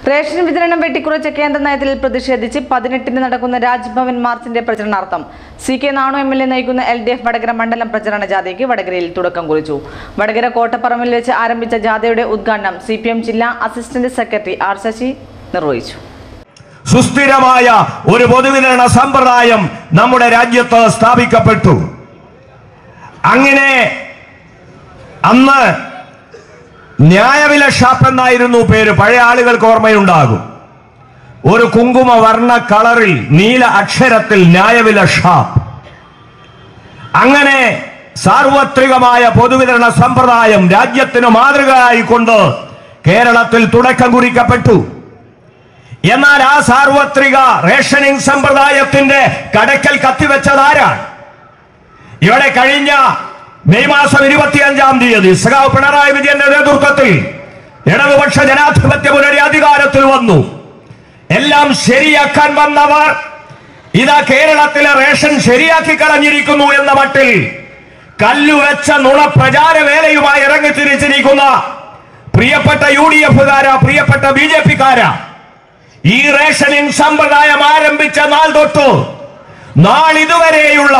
ration വിതരണം വെട്ടിക്കുറച്ച കേന്ദ്ര നയത്തിൽ പ്രതിഷേധിച്ച് പതിനെട്ടിന് നടക്കുന്ന രാജ്ഭവൻ മാർച്ചിന്റെ പ്രചരണാർത്ഥം C K Nanu M L A നയിക്കുന്ന എൽ ഡി എഫ് വടകര മണ്ഡലം പ്രചരണ ജാഥയ്ക്ക് വടകരയിൽ തുടക്കം കുറിച്ചു വടകര കോട്ടപ്പറമ്പിൽ വെച്ച് ആരംഭിച്ച ജാഥയുടെ ഉദ്ഘാടനം സി പി എം ജില്ലാ അസിസ്റ്റന്റ് സെക്രട്ടറി ആർ ശശി നിർവഹിച്ചു സുസ്ഥിരമായ ഒരു പൊതുവിതരണ സമ്പ്രദായം നമ്മുടെ രാജ്യത്ത് സ്ഥാപിക്കപ്പെട്ടു അങ്ങനെ അന്ന് ന്യായവില ഷാപ്പ് എന്നായിരുന്നു പേര് പഴയ ആളുകൾക്ക് ഓർമ്മയുണ്ടാകും ഒരു കുങ്കുമ വർണ്ണ കളറിൽ നീല അക്ഷരത്തിൽ ന്യായവില ഷാപ്പ് അങ്ങനെ സാർവത്രികമായ പൊതുവിതരണ സമ്പ്രദായം രാജ്യത്തിന് മാതൃകയായിക്കൊണ്ട് കേരളത്തിൽ തുടക്കം കുറിക്കപ്പെട്ടു എന്നാൽ ആ സാർവത്രിക റേഷനിംഗ് സമ്പ്രദായത്തിന്റെ കടക്കൽ കത്തിവെച്ചത് ആരാണ് ഇവിടെ കഴിഞ്ഞ മെയ് മാസം ഇരുപത്തിയഞ്ചാം തീയതി സഖാവ് പിണറായി വിജയന്റെ നേതൃത്വത്തിൽ ഇടതുപക്ഷ ജനാധിപത്യ മുന്നണി അധികാരത്തിൽ വന്നു എല്ലാം ശരിയാക്കാൻ വന്നവർ ഇതാ കേരളത്തിലെ റേഷൻ ശരിയാക്കി കളഞ്ഞിരിക്കുന്നു എന്ന മട്ടിൽ കല്ലുവെച്ച നുണ പ്രചാര വേലയുമായി ഇറങ്ങി തിരിച്ചിരിക്കുന്ന പ്രിയപ്പെട്ട യു ഡി എഫുകാര പ്രിയപ്പെട്ട ബി ജെ പിക്കാര ഈ റേഷനിംഗ് സമ്പ്രദായം ആരംഭിച്ച നാൾ തൊട്ട് നാളിതുവരെയുള്ള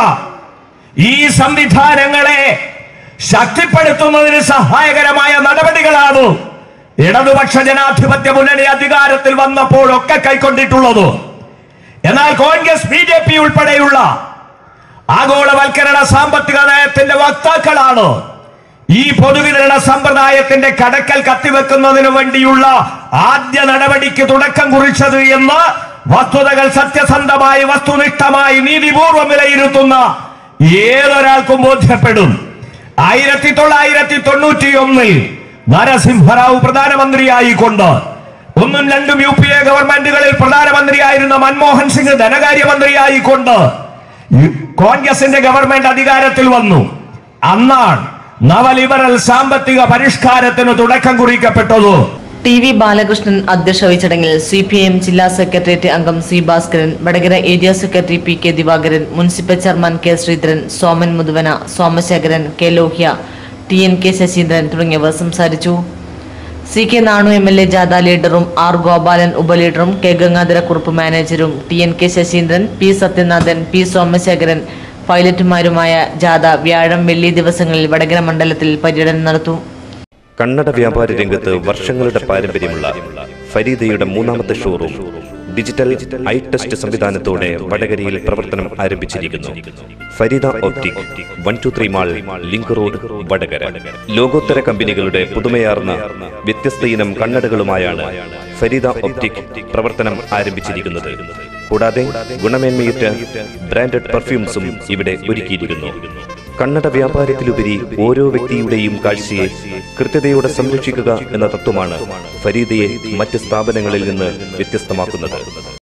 ഈ സംവിധാനങ്ങളെ ശക്തിപ്പെടുത്തുന്നതിന് സഹായകരമായ നടപടികളാണ് ഇടതുപക്ഷ ജനാധിപത്യ മുന്നണി അധികാരത്തിൽ വന്നപ്പോഴൊക്കെ കൈക്കൊണ്ടിട്ടുള്ളത് എന്നാൽ കോൺഗ്രസ് ബി ജെ പി ഉൾപ്പെടെയുള്ള ആഗോളവൽക്കരണ സാമ്പത്തിക നയത്തിന്റെ വക്താക്കളാണ് ഈ പൊതുവിതരണ സമ്പ്രദായത്തിന്റെ കടക്കൽ കത്തിവെക്കുന്നതിന് വേണ്ടിയുള്ള ആദ്യ നടപടിക്ക് തുടക്കം കുറിച്ചത് എന്ന് വസ്തുതകൾ സത്യസന്ധമായി വസ്തുനിഷ്ഠമായി നീതിപൂർവം വിലയിരുത്തുന്ന ഏതൊരാൾക്കും ബോധ്യപ്പെടും ആയിരത്തി തൊള്ളായിരത്തി തൊണ്ണൂറ്റി ഒന്നിൽ നരസിംഹറാവു പ്രധാനമന്ത്രിയായിക്കൊണ്ട് ഒന്നും രണ്ടും യു പി എ ഗവൺമെന്റുകളിൽ പ്രധാനമന്ത്രിയായിരുന്ന മൻമോഹൻ സിംഗ് ധനകാര്യമന്ത്രിയായിക്കൊണ്ട് യു- കോൺഗ്രസിന്റെ ഗവൺമെന്റ് അധികാരത്തിൽ വന്നു അന്നാണ് നവലിബറൽ സാമ്പത്തിക പരിഷ്കാരത്തിന് തുടക്കം കുറിക്കപ്പെട്ടത് ടി വി ബാലകൃഷ്ണൻ അധ്യക്ഷ വഹിച്ച ചടങ്ങിൽ സി പി എം ജില്ലാ സെക്രട്ടേറിയറ്റ് അംഗം C Bhaskaran Vadakara area secretary P K Divakaran municipal chairman K Sreedharan Soman Muthuvana Somasekharan K Lohya T N K Sasindran തുടങ്ങിയവർ സംസാരിച്ചു C K Nanu M L A ജാഥ ലീഡറും ആർ ഗോപാലൻ ഉപലീഡറും കെ ഗംഗാധരക്കുറുപ്പ് മാനേജരും T N K Sasindran P Sathyanathan P Somasekharan പൈലറ്റുമാരുമായ ജാഥ വ്യാഴം വെള്ളി ദിവസങ്ങളിൽ വടകര മണ്ഡലത്തിൽ പര്യടനം നടത്തും കന്നഡ വ്യാപാര രംഗത്ത് വർഷങ്ങളുടെ പാരമ്പര്യമുള്ള ഫരീദയുടെ മൂന്നാമത്തെ ഷോറൂം ഡിജിറ്റൽ ഐ ടെസ്റ്റ് സംവിധാനത്തോടെ വടകരയിൽ പ്രവർത്തനം ആരംഭിച്ചിരിക്കുന്നു Fareeda optic one two three mall link road Vadakara ലോകോത്തര കമ്പനികളുടെ പുതുമയാർന്ന വ്യത്യസ്ത ഇനം കണ്ണടകളുമായാണ് ഫരീദ ഓപ്റ്റിക് പ്രവർത്തനം ആരംഭിച്ചിരിക്കുന്നത് കൂടാതെ ഗുണമേന്മയുറ്റ ബ്രാൻഡഡ് പെർഫ്യൂംസും ഇവിടെ ഒരുക്കിയിരിക്കുന്നു കണ്ണട വ്യാപാരത്തിലുപരി ഓരോ വ്യക്തിയുടെയും കാഴ്ചയെ കൃത്യതയോടെ സംരക്ഷിക്കുക എന്ന തത്വമാണ് ഫരീദയെ മറ്റ് സ്ഥാപനങ്ങളിൽ നിന്ന് വ്യത്യസ്തമാക്കുന്നത്